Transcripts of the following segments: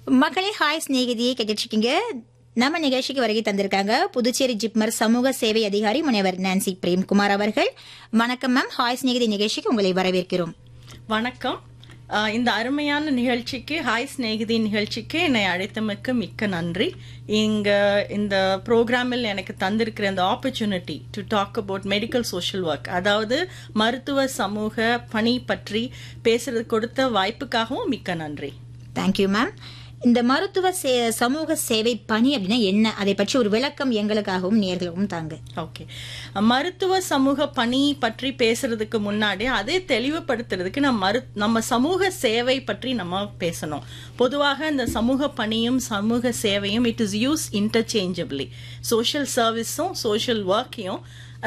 மக்களே ஹாய் ஸ்நேகிதியை கேட்டுருக்கீங்க நம்ம நிகழ்ச்சிக்கு வருகை தந்திருக்காங்க புதுச்சேரி ஜிப்மர் சமூக சேவை அதிகாரி முனைவர் நான்சி பிரேம்குமார் அவர்கள் வணக்கம் மேம் ஹாய் ஸ்நேகிதி நிகழ்ச்சிக்கு உங்களை வரவேற்கிறோம் வணக்கம் அஹ், இந்த அருமையான நிகழ்ச்சிக்கு ஹாய் சிநேகிதி நிகழ்ச்சிக்கு என்னை அழைத்தமைக்கு மிக்க நன்றி இங்க இந்த ப்ரோக்ராமில் எனக்கு தந்திருக்கிற இந்த opportunity to talk about medical social work அதாவது மருத்துவ சமூக பணி பற்றி பேசுறது கொடுத்த வாய்ப்புக்காகவும் மிக்க நன்றி தேங்க்யூ மேம் இந்த மருத்துவ சே- சமூக சேவை பணி அப்படின்னா என்ன அதை பற்றி ஒரு விளக்கம் எங்களுக்காகவும் நேர்களுக்கும் தாங்க ஓகே மருத்துவ சமூக பணி பற்றி பேசுறதுக்கு முன்னாடி அதை தெளிவுபடுத்துறதுக்கு நம்ம மரு நம்ம சமூக சேவை பற்றி நம்ம பேசணும் பொதுவாக இந்த சமூக பணியும் சமூக சேவையும் it is use interchangeably social சர்வீஸும் சோஷியல் ஒர்க்கையும்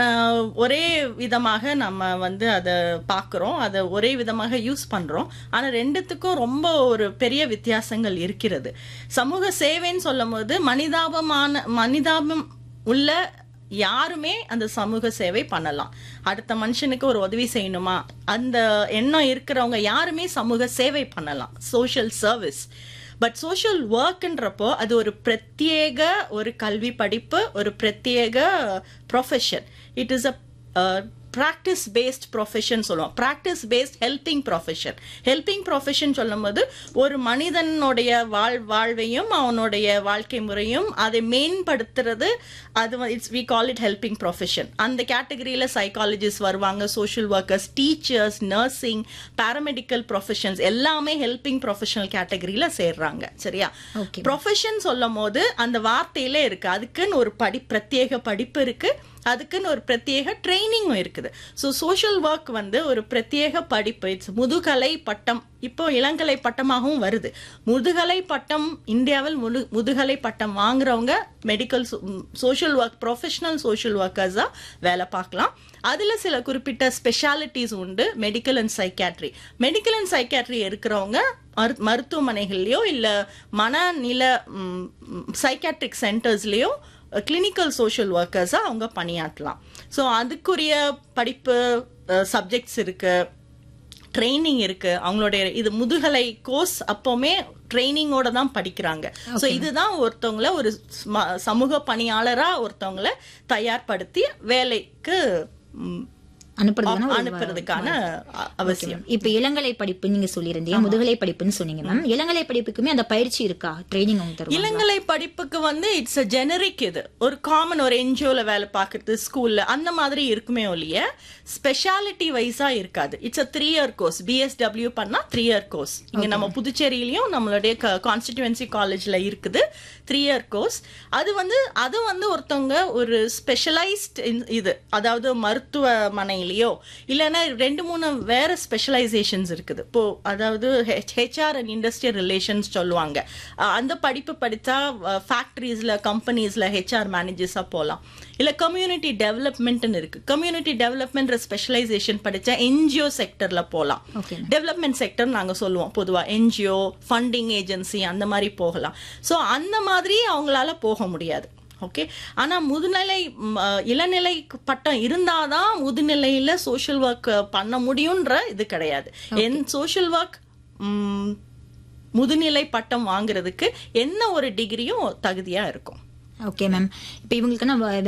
ஒரே விதமாக நம்ம வந்து அதை பார்க்குறோம் அதை ஒரே விதமாக யூஸ் பண்ணுறோம் ஆனால் ரெண்டுத்துக்கும் ரொம்ப ஒரு பெரிய வித்தியாசங்கள் இருக்கிறது சமூக சேவைன்னு சொல்லும் போது மனிதாபமான மனிதாபம் உள்ள யாருமே அந்த சமூக சேவை பண்ணலாம் அடுத்த மனுஷனுக்கு ஒரு உதவி செய்யணுமா அந்த எண்ணம் இருக்கிறவங்க யாருமே சமூக சேவை பண்ணலாம் சோஷியல் சர்வீஸ் பட் சோஷியல் ஒர்க்ன்றப்போ அது ஒரு பிரத்யேக ஒரு கல்வி படிப்பு ஒரு பிரத்யேக profession it is a practice based profession சொல்லுவோம் practice based helping profession helping profession சொல்லும்போது ஒரு மனிதனுடைய வாழ் வாழ்வையும் அவனுடைய வாழ்க்கை முறையும் அதை மேம்படுத்துறது அது it's we call it helping profession அந்த கேட்டகரியில் சைக்காலஜிஸ்ட் வருவாங்க social workers teachers nursing paramedical professions எல்லாமே ஹெல்பிங் ப்ரொஃபஷனல் கேட்டகரியில் சேர்றாங்க சரியா Okay. ப்ரொஃபஷன் சொல்லும் போது அந்த வார்த்தையில இருக்கு அதுக்குன்னு ஒரு படி பிரத்யேக படிப்பு இருக்கு அதுக்குன்னு ஒரு பிரத்யேக ட்ரைனிங்கும் இருக்குது ஸோ சோஷியல் ஒர்க் வந்து ஒரு பிரத்யேக படிப்பு இட்ஸ் முதுகலை பட்டம் இப்போ இளங்கலை பட்டமாகவும் வருது முதுகலை பட்டம் இந்தியாவில் முது முதுகலை பட்டம் வாங்குறவங்க medical social work professional social ஒர்க்கர்ஸாக வேலை பார்க்கலாம் அதில் சில குறிப்பிட்ட ஸ்பெஷாலிட்டிஸ் உண்டு medical and psychiatry medical and psychiatry இருக்கிறவங்க மரு- மருத்துவமனைகள்லையோ இல்லை மனநில சைக்காட்ரிக் சென்டர்ஸ்லேயோ கிளினிக்கல் சோஷியல் ஒர்க்கர்ஸாக அவங்க பணியாற்றலாம் ஸோ அதுக்குரிய படிப்பு சப்ஜெக்ட்ஸ் இருக்கு ட்ரைனிங் இருக்கு அவங்களுடைய இது முதுகலை கோர்ஸ் அப்பவுமே ட்ரைனிங்கோட தான் படிக்கிறாங்க ஸோ இதுதான் ஒருத்தவங்கள ஒரு ஸ்ம- சமூக பணியாளரா ஒருத்தவங்கள தயார்படுத்தி வேலைக்கு ம், அனுப்புறதுக்கான ஒரு அனுப்புறதுக்கான அ- அவசியம் இப்ப இளங்கலை படிப்பு நீங்க சொல்லியிருந்தீங்க முதுகலை படிப்புன்னு சொன்னீங்க மேம் இளங்கலை படிப்புக்குமே அந்த பயிற்சி இருக்கா ட்ரைனிங் அவங்க தருவாங்க இளங்கலை படிப்புக்கு வந்து இட்ஸ் அ ஜெனரிக் இது ஒரு காமன் ஒரு என்ஜிஓல வேலை பார்க்கறது ஸ்கூல்ல அந்த மாதிரி இருக்குமே ஒழிய ஸ்பெஷாலிட்டி வைஸா இருக்காது it's a three year course BSW பண்ணா த்ரீ இயர் கோர்ஸ் இங்க நம்ம புதுச்சேரியிலயும் நம்மளுடைய கான்ஸ்டிடியூன்சி காலேஜ்ல இருக்குது த்ரீ இயர் கோர்ஸ் அது வந்து அது வந்து ஒருத்தவங்க ஒரு ஸ்பெஷலைஸ்ட் இது அதாவது மருத்துவமனையிலயோ இல்லைன்னா ரெண்டு மூணு வேற ஸ்பெஷலைசேஷன்ஸ் இருக்குது இப்போ அதாவது ஹெச்ஆர் அண்ட் இண்டஸ்ட்ரியல் ரிலேஷன்ஸ் சொல்லுவாங்க அஹ் அந்த படிப்பு படித்தா ஃபேக்ட்ரிஸ்ல கம்பெனிஸ்ல ஹெச்ஆர் மேனேஜர்ஸாக போகலாம் இல்லை கம்யூனிட்டி டெவலப்மெண்ட்னு இருக்கு கம்யூனிட்டி டெவலப்மெண்ட் ஸ்பெஷலைசேஷன் படித்தா என்ஜிஓ செக்டர்ல போகலாம் ஓகே டெவலப்மெண்ட் செக்டர் நாங்க சொல்லுவோம் பொதுவா என்ஜிஓ ஃபண்டிங் ஏஜென்சி அந்த மாதிரி போகலாம் ஸோ அந்த மாதிரி அவங்களால போக முடியாது ஓகே ஆனா முதுநிலை ம், அஹ், இளநிலை பட்டம் இருந்தாதான் முதுநிலையில சோஷியல் ஒர்க் பண்ண முடியுன்ற இது கிடையாது என் சோஷியல் ஒர்க் முதுநிலை பட்டம் வாங்குறதுக்கு என்ன ஒரு டிகிரியும் தகுதியா இருக்கும் ஓகே மேம் இப்ப இவங்களுக்கான